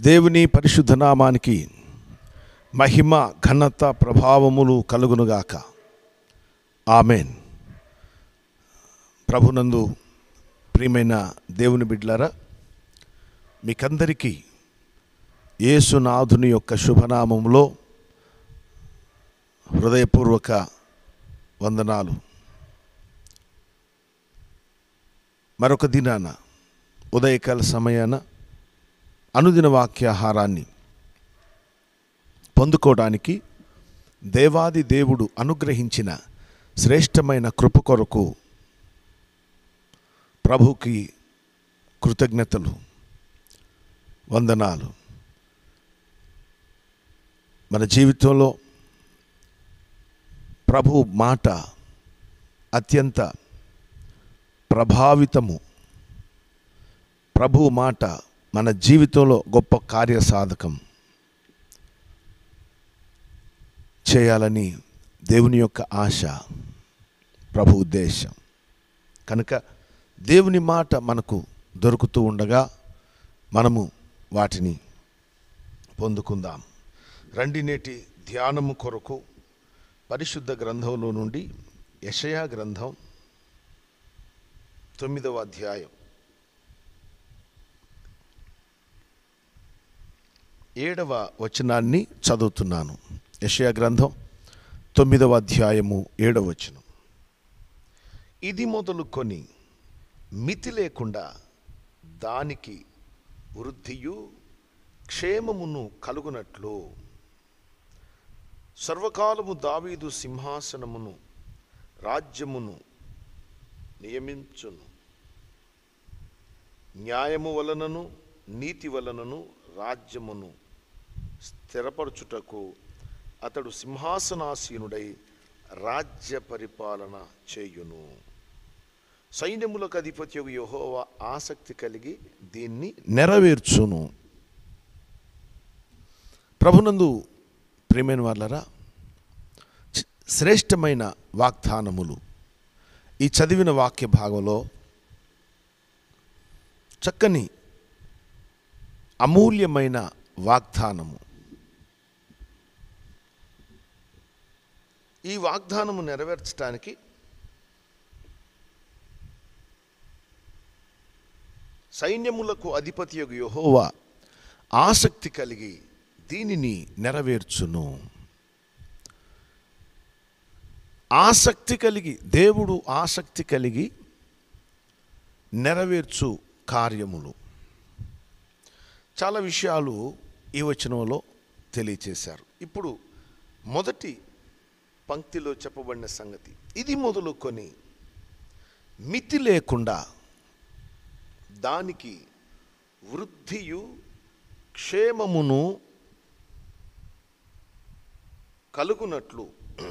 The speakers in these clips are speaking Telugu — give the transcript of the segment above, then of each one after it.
దేవుని పరిశుద్ధ నామానికి మహిమ ఘనత ప్రభావములు కలుగునుగాక ఆమెన్ ప్రభునందు ప్రియమైన దేవుని బిడ్డలారా మీకందరికీ యేసునాథుని యొక్క శుభనామంలో హృదయపూర్వక వందనాలు మరొక దినాన ఉదయకాల సమయాన అనుదిన వాక్యాహారాన్ని పొందుకోవడానికి దేవాది దేవుడు అనుగ్రహించిన శ్రేష్టమైన కృప కొరకు ప్రభుకి కృతజ్ఞతలు వందనాలు మన జీవితంలో ప్రభు మాట అత్యంత ప్రభావితము ప్రభు మాట మన జీవితంలో గొప్ప కార్యసాధకం చేయాలని దేవుని యొక్క ఆశ ప్రభు ఉద్దేశం కనుక దేవుని మాట మనకు దొరుకుతూ ఉండగా మనము వాటిని పొందుకుందాం రండి నేటి ధ్యానము కొరకు పరిశుద్ధ గ్రంథంలో నుండి యషయా గ్రంథం తొమ్మిదవ అధ్యాయం ఏడవ వచనాన్ని చదువుతున్నాను యషయా గ్రంథం తొమ్మిదవ అధ్యాయము ఏడవ వచనం ఇది మొదలుకొని మితి లేకుండా దానికి వృద్ధియు క్షేమమును కలుగునట్లు సర్వకాలము దావీదు సింహాసనమును రాజ్యమును నియమించును న్యాయము వలనను నీతి వలనను రాజ్యమును స్థిరపరచుటకు అతడు సింహాసనాసీనుడై రాజ్య పరిపాలన చేయును సైన్యములకు అధిపతి యహోవ ఆసక్తి కలిగి దీన్ని నెరవేర్చును ప్రభునందు ప్రేమైన వాళ్ళరా చ- శ్రేష్టమైన వాగ్దానములు ఈ చదివిన వాక్య భాగంలో చక్కని అమూల్యమైన వాగ్దానము ఈ వాగ్దానము నెరవేర్చడానికి సైన్యములకు అధిపతి యొక్క యెహోవా ఆసక్తి కలిగి దీనిని నెరవేర్చును ఆసక్తి కలిగి దేవుడు ఆసక్తి కలిగి నెరవేర్చు కార్యములు చాలా విషయాలు ఈ వచనంలో తెలియచేశారు ఇప్పుడు మొదటి పంక్తిలో చెప్పబడిన సంగతి ఇది మొదలుకొని మితి లేకుండా దానికి వృద్ధియు క్షేమమును కలుగునట్లు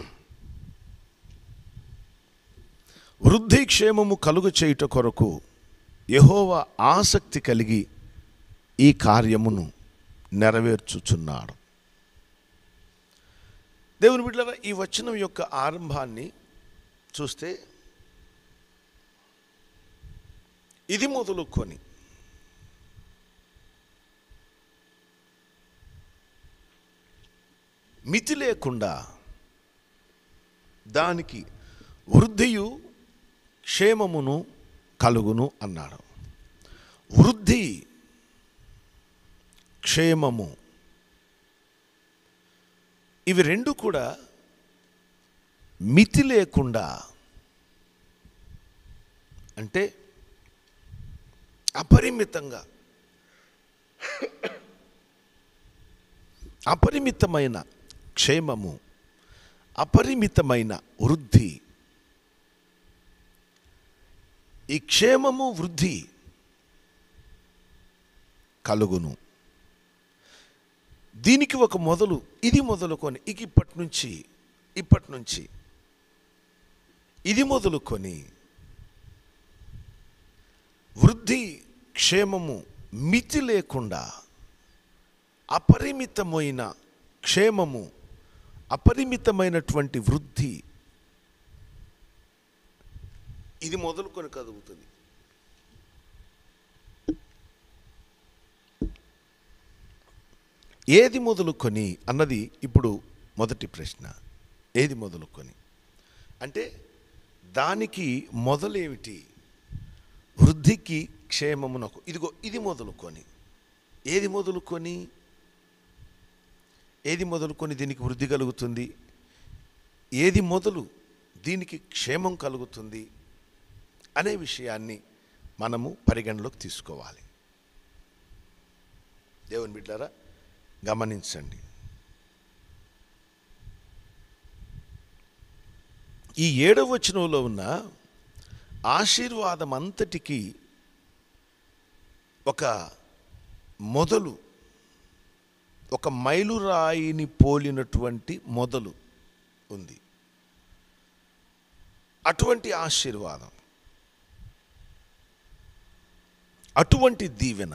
వృద్ధి క్షేమము కలుగు చేయుట కొరకు యెహోవా ఆసక్తి కలిగి ఈ కార్యమును నెరవేర్చుచున్నాడు దేవుని బిడ్డలారా ఈ వచనం యొక్క ఆరంభాన్ని చూస్తే ఇది మొదలుకొని మితి లేకుండా దానికి వృద్ధియు క్షేమమును కలుగును అన్నాడు వృద్ధి క్షేమము ఇవి రెండు కూడా మితి లేకుండా అంటే అపరిమితంగా అపరిమితమైన క్షేమము అపరిమితమైన వృద్ధి ఈ క్షేమము వృద్ధి కలుగును దీనికి ఒక మొదలు ఇది మొదలుకొని ఇక ఇప్పటి నుంచి ఇప్పటి నుంచి ఇది మొదలుకొని వృద్ధి క్షేమము మితి లేకుండా అపరిమితమైన క్షేమము అపరిమితమైనటువంటి వృద్ధి ఇది మొదలుకొని కదుగుతుంది ఏది మొదలుకొని అన్నది ఇప్పుడు మొదటి ప్రశ్న ఏది మొదలుకొని అంటే దానికి మొదలేమిటి వృద్ధికి క్షేమమునకు ఇదిగో ఇది మొదలుకొని ఏది మొదలుకొని ఏది మొదలుకొని దీనికి వృద్ధి కలుగుతుంది ఏది మొదలు దీనికి క్షేమం కలుగుతుంది అనే విషయాన్ని మనము పరిగణలోకి తీసుకోవాలి దేవుని బిడ్డారా గమనించండి ఈ ఏడవ వచనంలో ఉన్న ఆశీర్వాదం అంతటికి ఒక మొదలు ఒక మైలురాయిని పోలినటువంటి మొదలు ఉంది అటువంటి ఆశీర్వాదం అటువంటి దీవెన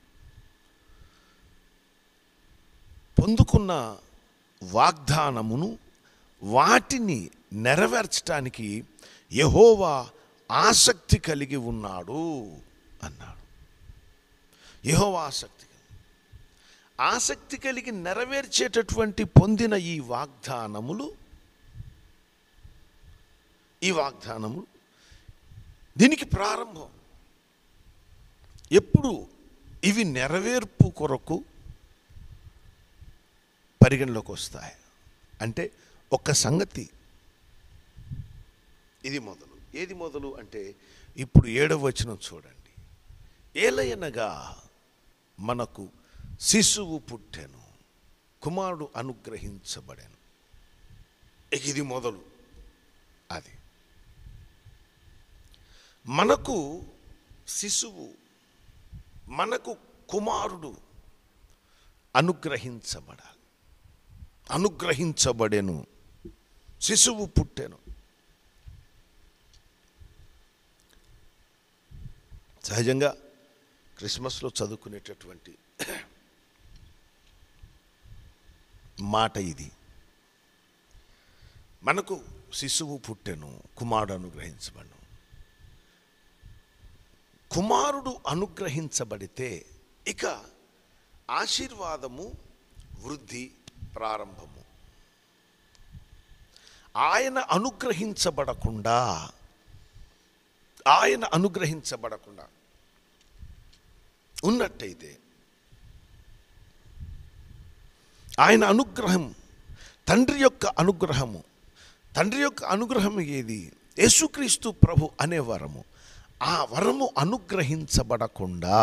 పొందుకున్న వాగ్దానమును వాటిని నెరవేర్చడానికి యహోవా ఆసక్తి కలిగి ఉన్నాడు అన్నాడు యహోవా ఆసక్తి కలిగి ఆసక్తి కలిగి నెరవేర్చేటటువంటి పొందిన ఈ వాగ్దానములు ఈ వాగ్దానములు దీనికి ప్రారంభం ఎప్పుడు ఇవి నెరవేర్పు కొరకు పరిగణలోకి వస్తాయి అంటే ఒక సంగతి ఇది మొదలు ఏది మొదలు అంటే ఇప్పుడు ఏడవ వచనం చూడండి ఏలయనగా మనకు శిశువు పుట్టెను కుమారుడు అనుగ్రహించబడాను ఇది మొదలు అది మనకు శిశువు మనకు కుమారుడు అనుగ్రహించబడాలి అనుగ్రహించబడెను శిశువు పుట్టెను సహజంగా క్రిస్మస్లో చదువుకునేటటువంటి మాట ఇది మనకు శిశువు పుట్టెను కుమారుడు అనుగ్రహించబడను కుమారుడు అనుగ్రహించబడితే ఇక ఆశీర్వాదము వృద్ధి ప్రారంభము ఆయన అనుగ్రహించబడకుండా ఆయన అనుగ్రహించబడకుండా ఉన్నట్టయితే ఆయన అనుగ్రహం తండ్రి యొక్క అనుగ్రహము తండ్రి యొక్క అనుగ్రహం ఏది యేసుక్రీస్తు ప్రభు అనే వరము ఆ వరము అనుగ్రహించబడకుండా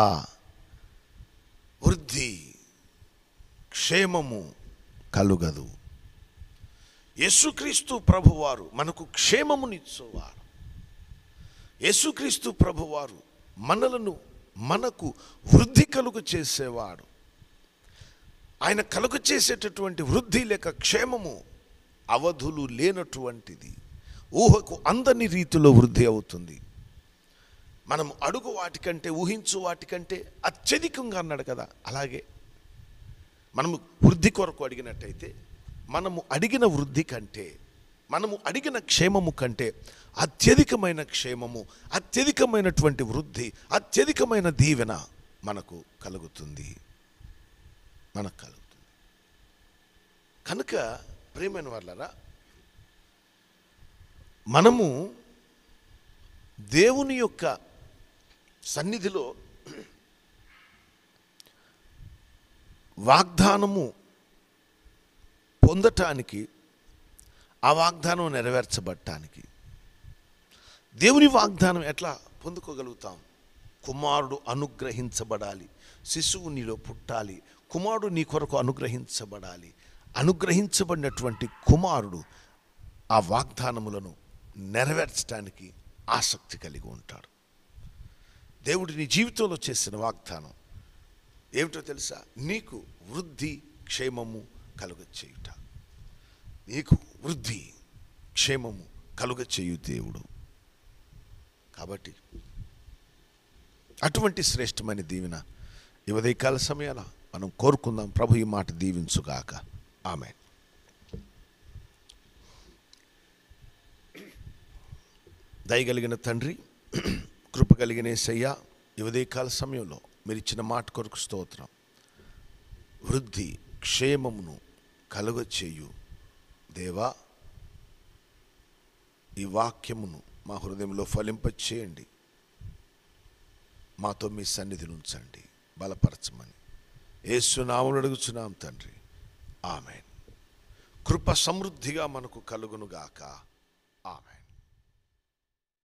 వృద్ధి క్షేమము కలుగదు యేసుక్రీస్తు ప్రభువారు మనకు క్షేమమునిచ్చేవారు యేసుక్రీస్తు ప్రభువారు మనలను మనకు వృద్ధి కలుగు చేసేవాడు ఆయన కలుగు చేసేటటువంటి వృద్ధి లేక క్షేమము అవధులు లేనటువంటిది ఊహకు అందని రీతిలో వృద్ధి అవుతుంది మనం అడుగు వాటికంటే ఊహించు వాటికంటే అత్యధికంగా అన్నాడు కదా అలాగే మనము వృద్ధి కొరకు అడిగినట్టయితే మనము అడిగిన వృద్ధి కంటే మనము అడిగిన క్షేమము కంటే అత్యధికమైన క్షేమము అత్యధికమైనటువంటి వృద్ధి అత్యధికమైన దీవెన మనకు కలుగుతుంది మనకు కలుగుతుంది కనుక ప్రియమైన వాళ్ళరా మనము దేవుని యొక్క సన్నిధిలో వాగ్దానము పొందటానికి ఆ వాగ్దానం నెరవేర్చబడటానికి దేవుని వాగ్దానం ఎట్లా పొందుకోగలుగుతాం కుమారుడు అనుగ్రహించబడాలి శిశువు నీలో పుట్టాలి కుమారుడు నీ కొరకు అనుగ్రహించబడాలి అనుగ్రహించబడినటువంటి కుమారుడు ఆ వాగ్దానములను నెరవేర్చడానికి ఆసక్తి కలిగి ఉంటాడు దేవుడు నీ జీవితంలో చేసిన వాగ్దానం ఏమిటో తెలుసా నీకు వృద్ధి క్షేమము కలుగచేయుట నీకు వృద్ధి క్షేమము కలుగచేయు దేవుడు కాబట్టి అటువంటి శ్రేష్టమైన దీవెన ఈ ఉదయకాల సమయాన మనం కోరుకుందాం ప్రభు ఈ మాట దీవించుగాక ఆమె దయగలిగిన తండ్రి కృప కలిగిన సయ్య ఈ ఉదయకాల సమయంలో మీరు ఇచ్చిన మాట కొరకు స్తోత్రం వృద్ధి క్షేమమును కలుగచేయు దేవా ఈ వాక్యమును మా హృదయంలో ఫలింపచేయండి మాతో మీ సన్నిధిని ఉంచండి బలపరచమని ఏసునామలు అడుగుచున్నాం తండ్రి ఆమెన్ కృప సమృద్ధిగా మనకు కలుగునుగాక ఆమెన్